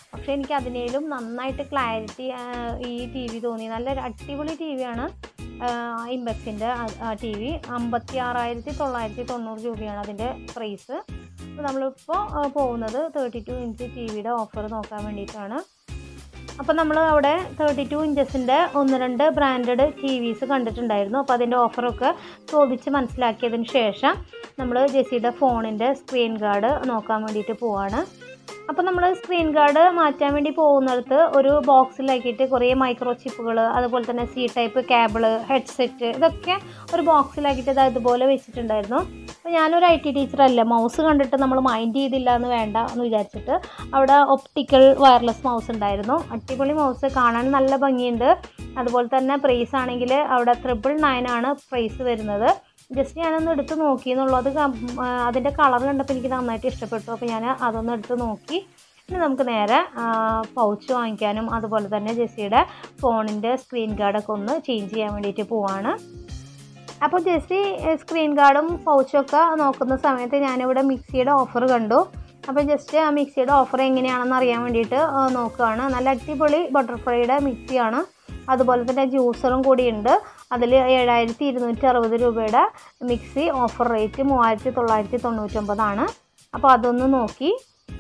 പക്ഷേ എനിക്ക് അതിനേലും നന്നായിട്ട് ക്ലാരിറ്റി ഈ ടി വി തോന്നി നല്ലൊരു അടിപൊളി ടി വിയാണ് ഇമ്പെക്സിൻ്റെ ടി വി അമ്പത്തി ആറായിരത്തി തൊള്ളായിരത്തി തൊണ്ണൂറ് രൂപയാണ് അതിൻ്റെ പ്രൈസ് അപ്പോൾ നമ്മളിപ്പോൾ പോകുന്നത് തേർട്ടി ടു ഇഞ്ച് ടി വിയുടെ ഓഫർ നോക്കാൻ വേണ്ടിയിട്ടാണ് അപ്പോൾ നമ്മൾ അവിടെ തേർട്ടി ടു ഇഞ്ചസിൻ്റെ ഒന്ന് രണ്ട് ബ്രാൻഡഡ് ടി വിസ് കണ്ടിട്ടുണ്ടായിരുന്നു അപ്പോൾ അതിൻ്റെ ഓഫറൊക്കെ ചോദിച്ച് മനസ്സിലാക്കിയതിന് ശേഷം നമ്മൾ ജെസ്സിയുടെ ഫോണിൻ്റെ സ്ക്രീൻ ഗാർഡ് നോക്കാൻ വേണ്ടിയിട്ട് പോവാണ് അപ്പോൾ നമ്മൾ സ്ക്രീൻ ഗാർഡ് മാറ്റാൻ വേണ്ടി പോകുന്നിടത്ത് ഒരു ബോക്സിലാക്കിയിട്ട് കുറേ മൈക്രോ ചിപ്പുകൾ അതുപോലെ തന്നെ സി ടൈപ്പ് കേബിള് ഹെഡ്സെറ്റ് ഇതൊക്കെ ഒരു ബോക്സിലാക്കിയിട്ട് ഇത് ഇതുപോലെ വെച്ചിട്ടുണ്ടായിരുന്നു അപ്പോൾ ഞാനൊരു ഐ ടി ടീച്ചറല്ല മൗസ് കണ്ടിട്ട് നമ്മൾ മൈൻഡ് ചെയ്തില്ല എന്ന് വേണ്ട എന്ന് വിചാരിച്ചിട്ട് അവിടെ ഒപ്റ്റിക്കൽ വയർലെസ് മൗസ് ഉണ്ടായിരുന്നു അടിപൊളി മൗസ് കാണാൻ നല്ല ഭംഗിയുണ്ട് അതുപോലെ തന്നെ പ്രൈസ് ആണെങ്കിൽ അവിടെ ട്രിപ്പിൾ നയൻ ആണ് പ്രൈസ് വരുന്നത് ജസ്റ്റ് ഞാനൊന്ന് എടുത്ത് നോക്കി എന്നുള്ളൂ അത് കം- ആ, അതിൻ്റെ കളർ കണ്ടപ്പോൾ എനിക്ക് നന്നായിട്ട് ഇഷ്ടപ്പെട്ടു അപ്പോൾ ഞാൻ അതൊന്ന് എടുത്ത് നോക്കി ഇനി നമുക്ക് നേരെ പൗച്ച് വാങ്ങിക്കാനും അതുപോലെ തന്നെ ജെസ്സിയുടെ ഫോണിൻ്റെ സ്ക്രീൻ ഗാർഡൊക്കെ ഒന്ന് ചേഞ്ച് ചെയ്യാൻ വേണ്ടിയിട്ട് പോവാണ് അപ്പോൾ ജെസ്സി സ്ക്രീൻ ഗാർഡും പൗച്ചും ഒക്കെ നോക്കുന്ന സമയത്ത് ഞാനിവിടെ മിക്സിയുടെ ഓഫർ കണ്ടു അപ്പോൾ ജസ്റ്റ് ആ മിക്സിയുടെ ഓഫർ എങ്ങനെയാണെന്ന് അറിയാൻ വേണ്ടിയിട്ട് ആ, നോക്കുകയാണ് നല്ല അടിപൊളി ബട്ടർഫ്ലൈയുടെ മിക്സിയാണ് അതുപോലെ തന്നെ ജ്യൂസറും കൂടിയുണ്ട് അതിൽ ഏഴായിരത്തി ഇരുന്നൂറ്റി അറുപത് രൂപയുടെ മിക്സി ഓഫർ റേറ്റ് മൂവായിരത്തി തൊള്ളായിരത്തി തൊണ്ണൂറ്റൊമ്പതാണ് അപ്പോൾ അതൊന്ന് നോക്കി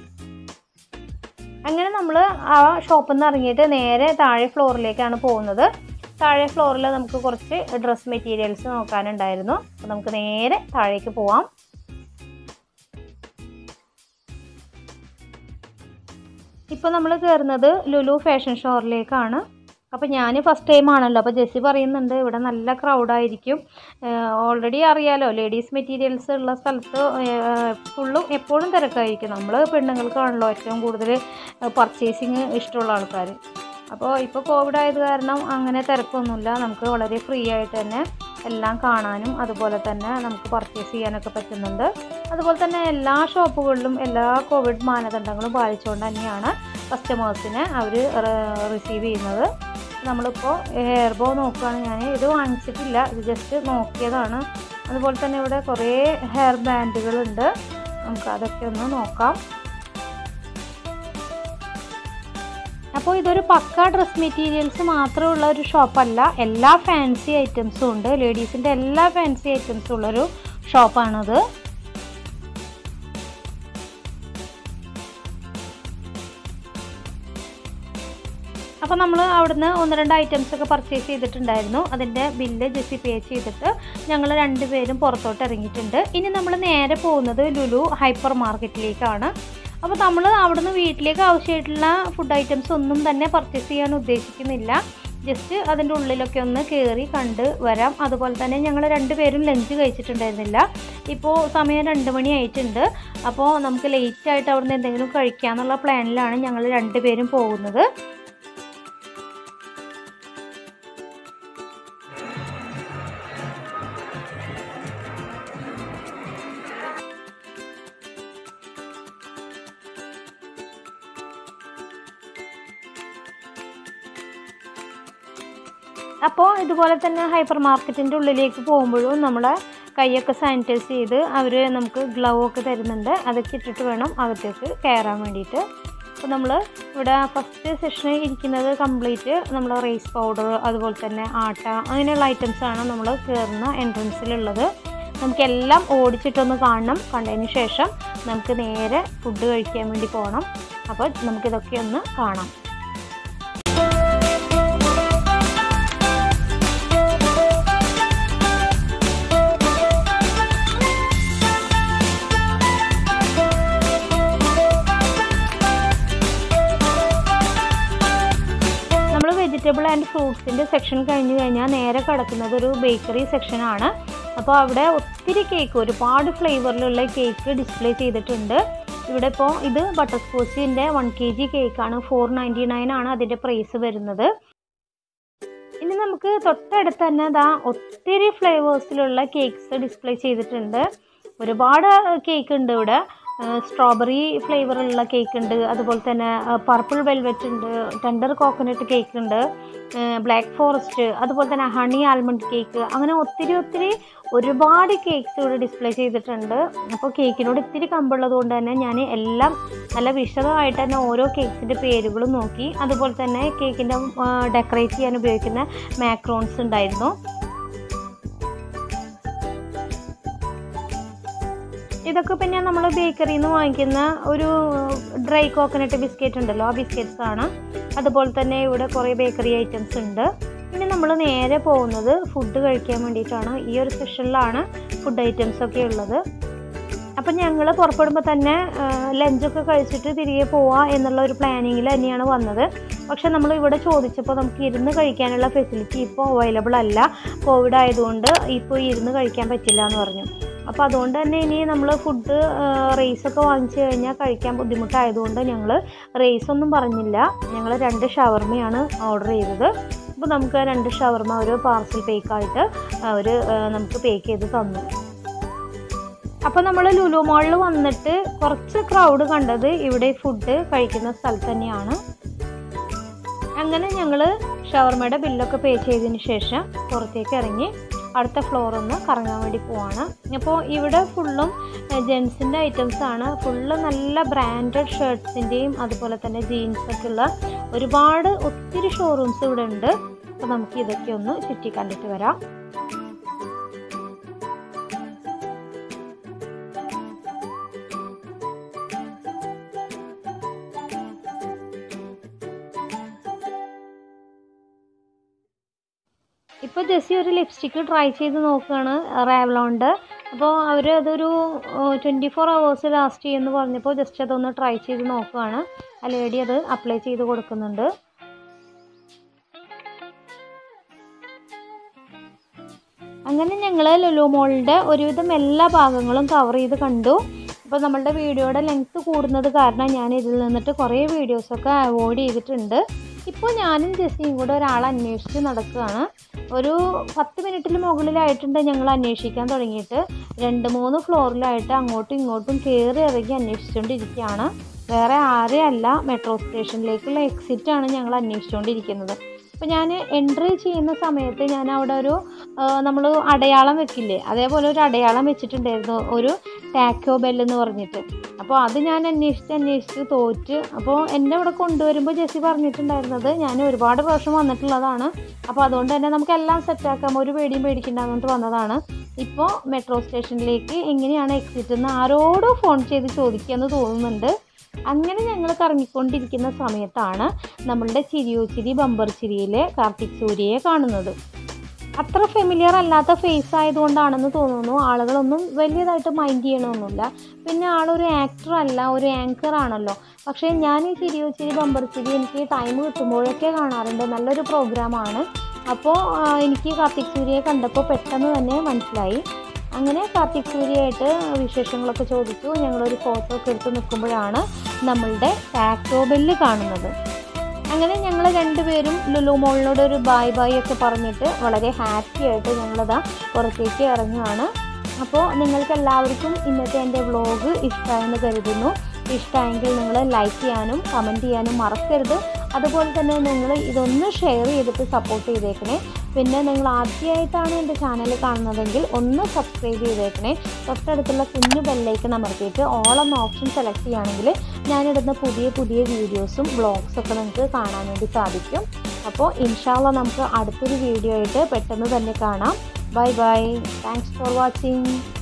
അങ്ങനെ നമ്മൾ ആ ഷോപ്പിൽ നിന്ന് ഇറങ്ങിയിട്ട് നേരെ താഴെ ഫ്ലോറിലേക്കാണ് പോകുന്നത് താഴെ ഫ്ലോറിൽ നമുക്ക് കുറച്ച് ഡ്രസ് മെറ്റീരിയൽസ് നോക്കാനുണ്ടായിരുന്നു അപ്പോൾ നമുക്ക് നേരെ താഴേക്ക് പോവാം ഇപ്പോൾ നമ്മൾ കയറുന്നത് ലുലു ഫാഷൻ ഷോറിലേക്കാണ് അപ്പോൾ ഞാൻ ഫസ്റ്റ് ടൈം ആണല്ലോ അപ്പോൾ ജെസ്സി പറയുന്നുണ്ട് ഇവിടെ നല്ല ക്രൗഡായിരിക്കും ഓൾറെഡി അറിയാലോ ലേഡീസ് മെറ്റീരിയൽസ് ഉള്ള സ്ഥലത്ത് ഫുള്ളും എപ്പോഴും തിരക്കായിരിക്കും നമ്മൾ പെണ്ണുങ്ങൾക്കാണല്ലോ ഏറ്റവും കൂടുതൽ പർച്ചേസിങ് ഇഷ്ടമുള്ള ആൾക്കാർ അപ്പോൾ ഇപ്പോൾ കോവിഡ് ആയത് കാരണം അങ്ങനെ തിരക്കൊന്നുമില്ല നമുക്ക് വളരെ ഫ്രീ ആയിട്ട് തന്നെ എല്ലാം കാണാനും അതുപോലെ തന്നെ നമുക്ക് പർച്ചേസ് ചെയ്യാനൊക്കെ പറ്റുന്നുണ്ട് അതുപോലെ തന്നെ എല്ലാ ഷോപ്പുകളിലും എല്ലാ കോവിഡ് മാനദണ്ഡങ്ങളും പാലിച്ചുകൊണ്ട് തന്നെയാണ് കസ്റ്റമേഴ്സിനെ അവർ റിസീവ് ചെയ്യുന്നത് നമ്മളിപ്പോൾ ഹെയർ ബോ നോക്കുകയാണ് ഞാൻ ഇത് വാങ്ങിച്ചിട്ടില്ല ഇത് ജസ്റ്റ് നോക്കിയതാണ് അതുപോലെ തന്നെ ഇവിടെ കുറേ ഹെയർ ബാൻഡുകളുണ്ട് നമുക്ക് അതൊക്കെ ഒന്ന് നോക്കാം അപ്പോൾ ഇതൊരു പക്ക ഡ്രസ് മെറ്റീരിയൽസ് മാത്രമുള്ള ഒരു ഷോപ്പല്ല എല്ലാ ഫാൻസി ഐറ്റംസും ഉണ്ട് ലേഡീസിൻ്റെ എല്ലാ ഫാൻസി ഐറ്റംസും ഉള്ളൊരു ഷോപ്പാണിത് അപ്പോൾ നമ്മൾ അവിടുന്ന് ഒന്ന് രണ്ട് ഐറ്റംസ് ഒക്കെ പർച്ചേസ് ചെയ്തിട്ടുണ്ടായിരുന്നു അതിൻ്റെ ബില്ല് ജെസ്സി പേ ചെയ്തിട്ട് ഞങ്ങൾ രണ്ടുപേരും പുറത്തോട്ട് ഇറങ്ങിയിട്ടുണ്ട് ഇനി നമ്മൾ നേരെ പോകുന്നത് ലുലു ഹൈപ്പർ മാർക്കറ്റിലേക്കാണ് അപ്പോൾ നമ്മൾ അവിടുന്ന് വീട്ടിലേക്ക് ആവശ്യമായിട്ടുള്ള ഫുഡ് ഐറ്റംസ് ഒന്നും തന്നെ പർച്ചേസ് ചെയ്യാൻ ഉദ്ദേശിക്കുന്നില്ല ജസ്റ്റ് അതിൻ്റെ ഉള്ളിലൊക്കെ ഒന്ന് കയറി കണ്ട് വരാം അതുപോലെ തന്നെ ഞങ്ങൾ രണ്ടുപേരും ലഞ്ച് കഴിച്ചിട്ടുണ്ടായിരുന്നില്ല ഇപ്പോൾ സമയം രണ്ട് മണി ആയിട്ടുണ്ട് അപ്പോൾ നമുക്ക് ലേറ്റ് ആയിട്ട് അവിടുന്ന് എന്തെങ്കിലും കഴിക്കാമെന്നുള്ള പ്ലാനിലാണ് ഞങ്ങൾ രണ്ടുപേരും പോകുന്നത് അപ്പോൾ ഇതുപോലെ തന്നെ ഹൈപ്പർ മാർക്കറ്റിൻ്റെ ഉള്ളിലേക്ക് പോകുമ്പോഴും നമ്മൾ കൈയൊക്കെ സാനിറ്റൈസ് ചെയ്ത് അവർ നമുക്ക് ഗ്ലൗ ഒക്കെ തരുന്നുണ്ട് അതൊക്കെ ഇട്ടിട്ട് വേണം അകത്തേക്ക് കയറാൻ വേണ്ടിയിട്ട് അപ്പോൾ നമ്മൾ ഇവിടെ ഫസ്റ്റ് സെഷനിൽ ഇരിക്കുന്നത് കംപ്ലീറ്റ് നമ്മൾ റൈസ് പൗഡർ അതുപോലെ തന്നെ ആട്ട അങ്ങനെയുള്ള ഐറ്റംസാണ് നമ്മൾ കയറുന്ന എൻട്രൻസിലുള്ളത് നമുക്കെല്ലാം ഓടിച്ചിട്ടൊന്ന് കാണണം കണ്ടതിന് ശേഷം നമുക്ക് നേരെ ഫുഡ് കഴിക്കാൻ വേണ്ടി പോകണം അപ്പോൾ നമുക്കിതൊക്കെ ഒന്ന് കാണാം നമ്മൾ വെജിറ്റബിൾ ആൻഡ് ഫ്രൂട്ട്സിൻ്റെ സെക്ഷൻ കഴിഞ്ഞ് കഴിഞ്ഞാൽ നേരെ കിടക്കുന്നത് ഒരു ബേക്കറി സെക്ഷനാണ് അപ്പോൾ അവിടെ ഒത്തിരി കേക്ക് ഒരുപാട് ഫ്ലേവറിലുള്ള കേക്ക് ഡിസ്പ്ലേ ചെയ്തിട്ടുണ്ട് ഇവിടെ ഇപ്പോൾ ഇത് ബട്ടർ സ്കോച്ചിൻ്റെ വൺ കെ ജി കേക്കാണ് ഫോർ നയൻറ്റി നയൻ ആണ് അതിൻ്റെ പ്രൈസ് വരുന്നത് ഇനി നമുക്ക് തൊട്ടടുത്ത് തന്നെ ദാ ഒത്തിരി ഫ്ലേവേഴ്സിലുള്ള കേക്ക്സ് ഡിസ്പ്ലേ ചെയ്തിട്ടുണ്ട് ഒരുപാട് കേക്ക് ഉണ്ട് ഇവിടെ സ്ട്രോബെറി ഫ്ലേവറുള്ള കേക്ക് ഉണ്ട് അതുപോലെ തന്നെ പർപ്പിൾ വെൽവെറ്റ് ഉണ്ട് ടെൻഡർ കോക്കനട്ട് കേക്ക് ഉണ്ട് ബ്ലാക്ക് ഫോറസ്റ്റ് അതുപോലെ തന്നെ ഹണി ആൽമണ്ട് കേക്ക് അങ്ങനെ ഒത്തിരി ഒത്തിരി ഒരുപാട് കേക്ക്സ് ഇവിടെ ഡിസ്പ്ലേ ചെയ്തിട്ടുണ്ട് അപ്പോൾ കേക്കിനോട് ഇത്തിരി കമ്പുള്ളത് കൊണ്ട് തന്നെ ഞാൻ എല്ലാം നല്ല വിശദമായിട്ട് തന്നെ ഓരോ കേക്ക്സിൻ്റെ പേരുകളും നോക്കി അതുപോലെ തന്നെ കേക്കിൻ്റെ ഡെക്കറേറ്റ് ചെയ്യാൻ ഉപയോഗിക്കുന്ന മാക്രോൺസ് ഉണ്ടായിരുന്നു ഇതൊക്കെ പിന്നെ നമ്മൾ ബേക്കറിയിൽ നിന്ന് വാങ്ങിക്കുന്ന ഒരു ഡ്രൈ കോക്കനട്ട് ബിസ്ക്കറ്റ് ഉണ്ടല്ലോ ആ ബിസ്ക്കറ്റ്സ് ആണ് അതുപോലെ തന്നെ ഇവിടെ കുറേ ബേക്കറി ഐറ്റംസ് ഉണ്ട് ഇനി നമ്മൾ നേരെ പോകുന്നത് ഫുഡ് കഴിക്കാൻ വേണ്ടിയിട്ടാണ് ഈ ഒരു സെഷനിലാണ് ഫുഡ് ഐറ്റംസ് ഒക്കെ ഉള്ളത് അപ്പം ഞങ്ങൾ പുറപ്പെടുമ്പോൾ തന്നെ ലഞ്ചൊക്കെ കഴിച്ചിട്ട് തിരികെ പോവാം എന്നുള്ള ഒരു പ്ലാനിങ്ങിൽ തന്നെയാണ് വന്നത് പക്ഷെ നമ്മൾ ഇവിടെ ചോദിച്ചപ്പോൾ നമുക്ക് ഇരുന്ന് കഴിക്കാനുള്ള ഫെസിലിറ്റി ഇപ്പോൾ അവൈലബിൾ അല്ല കോവിഡ് ആയതുകൊണ്ട് ഇപ്പോൾ ഇരുന്ന് കഴിക്കാൻ പറ്റില്ല എന്ന് പറഞ്ഞു അപ്പോൾ അതുകൊണ്ട് തന്നെ ഇനി നമ്മൾ ഫുഡ് റൈസൊക്കെ വാങ്ങിച്ചു കഴിഞ്ഞാൽ കഴിക്കാൻ ബുദ്ധിമുട്ടായതുകൊണ്ട് ഞങ്ങൾ റൈസ് ഒന്നും പറഞ്ഞില്ല ഞങ്ങൾ രണ്ട് ഷവർമയാണ് ഓർഡർ ചെയ്തത് അപ്പോൾ നമുക്ക് രണ്ട് ഷവർമ ഒരു പാർസൽ പേക്കായിട്ട് അവർ നമുക്ക് പേക്ക് ചെയ്ത് തന്നു അപ്പോൾ നമ്മൾ ലുലു മോളിൽ വന്നിട്ട് കുറച്ച് ക്രൗഡ് കണ്ടത് ഇവിടെ ഫുഡ് കഴിക്കുന്ന സ്ഥലത്ത് തന്നെയാണ് അങ്ങനെ ഞങ്ങൾ ഷവർമയുടെ ബില്ലൊക്കെ പേ ചെയ്തതിന് ശേഷം പുറത്തേക്ക് ഇറങ്ങി അടുത്ത ഫ്ലോർ ഒന്ന് കറങ്ങാൻ വേണ്ടി പോവാണ് അപ്പോൾ ഇവിടെ ഫുള്ളും ജെൻസിൻ്റെ ഐറ്റംസ് ആണ് ഫുള്ള് നല്ല ബ്രാൻഡഡ് ഷർട്ട്സിൻ്റെയും അതുപോലെ തന്നെ ജീൻസൊക്കെ ഉള്ള ഒരുപാട് ഒത്തിരി ഷോറൂംസ് ഇവിടെ ഉണ്ട് അപ്പോൾ നമുക്ക് ഇതൊക്കെ ഒന്ന് ചുറ്റി കണ്ടിട്ട് വരാം ഇപ്പോൾ ജെസ്സി ഒരു ലിപ്സ്റ്റിക്ക് ട്രൈ ചെയ്ത് നോക്കുകയാണ് റാവ്ലോണ്ട് അപ്പോൾ അവർ അതൊരു ട്വൻറ്റി ഫോർ അവേഴ്സ് ലാസ്റ്റ് ചെയ്യുമെന്ന് പറഞ്ഞപ്പോൾ ജസ്റ്റ് അതൊന്ന് ട്രൈ ചെയ്ത് നോക്കുകയാണ് ആ ലേഡി അത് അപ്ലൈ ചെയ്ത് കൊടുക്കുന്നുണ്ട് അങ്ങനെ ഞങ്ങൾ ലുലു മോളിൻ്റെ ഒരുവിധം എല്ലാ ഭാഗങ്ങളും കവർ ചെയ്ത് കണ്ടു അപ്പോൾ നമ്മളുടെ വീഡിയോയുടെ ലെങ്ത്ത് കൂടുന്നത് കാരണം ഞാൻ ഇതിൽ നിന്നിട്ട് കുറേ വീഡിയോസൊക്കെ അവോയ്ഡ് ചെയ്തിട്ടുണ്ട് ഇപ്പോൾ ഞാനും ജെസ്സിയും കൂടെ ഒരാളെ അന്വേഷിച്ച് നടക്കുകയാണ് ഒരു പത്ത് മിനിറ്റിന് മുകളിലായിട്ടുണ്ട് ഞങ്ങൾ അന്വേഷിക്കാൻ തുടങ്ങിയിട്ട് രണ്ട് മൂന്ന് ഫ്ലോറിലായിട്ട് അങ്ങോട്ടും ഇങ്ങോട്ടും കയറി ഇറങ്ങി അന്വേഷിച്ചുകൊണ്ടിരിക്കുകയാണ് വേറെ ആരെയല്ല മെട്രോ സ്റ്റേഷനിലേക്കുള്ള എക്സിറ്റാണ് ഞങ്ങൾ അന്വേഷിച്ചുകൊണ്ടിരിക്കുന്നത് അപ്പോൾ ഞാൻ എൻട്രി ചെയ്യുന്ന സമയത്ത് ഞാൻ അവിടെ ഒരു നമ്മൾ അടയാളം വെക്കില്ലേ അതേപോലെ ഒരു അടയാളം വെച്ചിട്ടുണ്ടായിരുന്നു ഒരു ടാക്കോ ബെൽ എന്ന് പറഞ്ഞിട്ട് അപ്പോൾ അത് ഞാൻ അന്വേഷിച്ച് അന്വേഷിച്ച് തോറ്റ് അപ്പോൾ എന്നെ ഇവിടെ കൊണ്ടുവരുമ്പോൾ ജെസ്സി പറഞ്ഞിട്ടുണ്ടായിരുന്നത് ഞാൻ ഒരുപാട് പ്രാവശ്യം വന്നിട്ടുള്ളതാണ് അപ്പോൾ അതുകൊണ്ട് തന്നെ നമുക്ക് എല്ലാം സെറ്റാക്കാം ഒരു പേടിയും പേടിക്കണ്ടെന്നിട്ട് വന്നതാണ് ഇപ്പോൾ മെട്രോ സ്റ്റേഷനിലേക്ക് എങ്ങനെയാണ് എക്സിറ്റ് എന്ന് ആരോടോ ഫോൺ ചെയ്ത് ചോദിക്കുകയെന്ന് തോന്നുന്നുണ്ട് അങ്ങനെ ഞങ്ങൾ കറങ്ങിക്കൊണ്ടിരിക്കുന്ന സമയത്താണ് നമ്മളുടെ ചിരിയോ ചിരി ബമ്പർ ചിരിയിലെ കാർത്തിക് സൂര്യയെ കാണുന്നത് അത്ര ഫെമിലിയർ അല്ലാത്ത ഫേസ് ആയതുകൊണ്ടാണെന്ന് തോന്നുന്നു ആളുകളൊന്നും വലിയതായിട്ട് മൈൻഡ് ചെയ്യണമൊന്നുമില്ല പിന്നെ ആളൊരു ആക്ടർ അല്ല ഒരു ആങ്കർ ആണല്ലോ പക്ഷേ ഞാൻ ഈ ചിരിയോ ചിരി ബമ്പർ ചിരി എനിക്ക് ടൈം കിട്ടുമ്പോഴൊക്കെ കാണാറുണ്ട് നല്ലൊരു പ്രോഗ്രാമാണ് അപ്പോൾ എനിക്ക് കാർത്തിക് സൂര്യയെ കണ്ടപ്പോൾ പെട്ടെന്ന് തന്നെ മനസ്സിലായി അങ്ങനെ കാർത്തിക് സൂര്യയായിട്ട് വിശേഷങ്ങളൊക്കെ ചോദിച്ചു ഞങ്ങളൊരു ഫോട്ടോ ഒക്കെ എടുത്ത് നിൽക്കുമ്പോഴാണ് നമ്മളുടെ ടാക്ടോ ബെല്ല് കാണുന്നത് അങ്ങനെ ഞങ്ങൾ രണ്ടുപേരും ലുലു മോളിനോട് ഒരു ബായ് ബായ് ഒക്കെ പറഞ്ഞിട്ട് വളരെ ഹാപ്പി ആയിട്ട് ഞങ്ങളതാ പുറത്തേക്ക് ഇറങ്ങുകയാണ് അപ്പോൾ നിങ്ങൾക്ക് എല്ലാവർക്കും ഇന്നത്തെ എൻ്റെ വ്ളോഗ് ഇഷ്ടമായെന്ന് കരുതുന്നു ഇഷ്ടമായെങ്കിൽ നിങ്ങൾ ലൈക്ക് ചെയ്യാനും കമൻറ്റ് ചെയ്യാനും മറക്കരുത് അതുപോലെ തന്നെ നിങ്ങൾ ഇതൊന്ന് ഷെയർ ചെയ്തിട്ട് സപ്പോർട്ട് ചെയ്തേക്കണേ പിന്നെ നിങ്ങൾ ആദ്യമായിട്ടാണ് എൻ്റെ ചാനൽ കാണുന്നതെങ്കിൽ ഒന്ന് സബ്സ്ക്രൈബ് ചെയ്തേക്കണേ തൊട്ടടുത്തുള്ള കുഞ്ഞു ബെല്ലൈക്കൺ അമർത്തിയിട്ട് ഓൾ എന്ന ഓപ്ഷൻ സെലക്ട് ചെയ്യുകയാണെങ്കിൽ ഞാനിടുന്ന പുതിയ പുതിയ വീഡിയോസും വ്ളോഗ്സും ഒക്കെ നിങ്ങൾക്ക് കാണാൻ വേണ്ടി സാധിക്കും അപ്പോൾ ഇൻഷാല്ല നമുക്ക് അടുത്തൊരു വീഡിയോ ആയിട്ട് പെട്ടെന്ന് തന്നെ കാണാം bye bye thanks for watching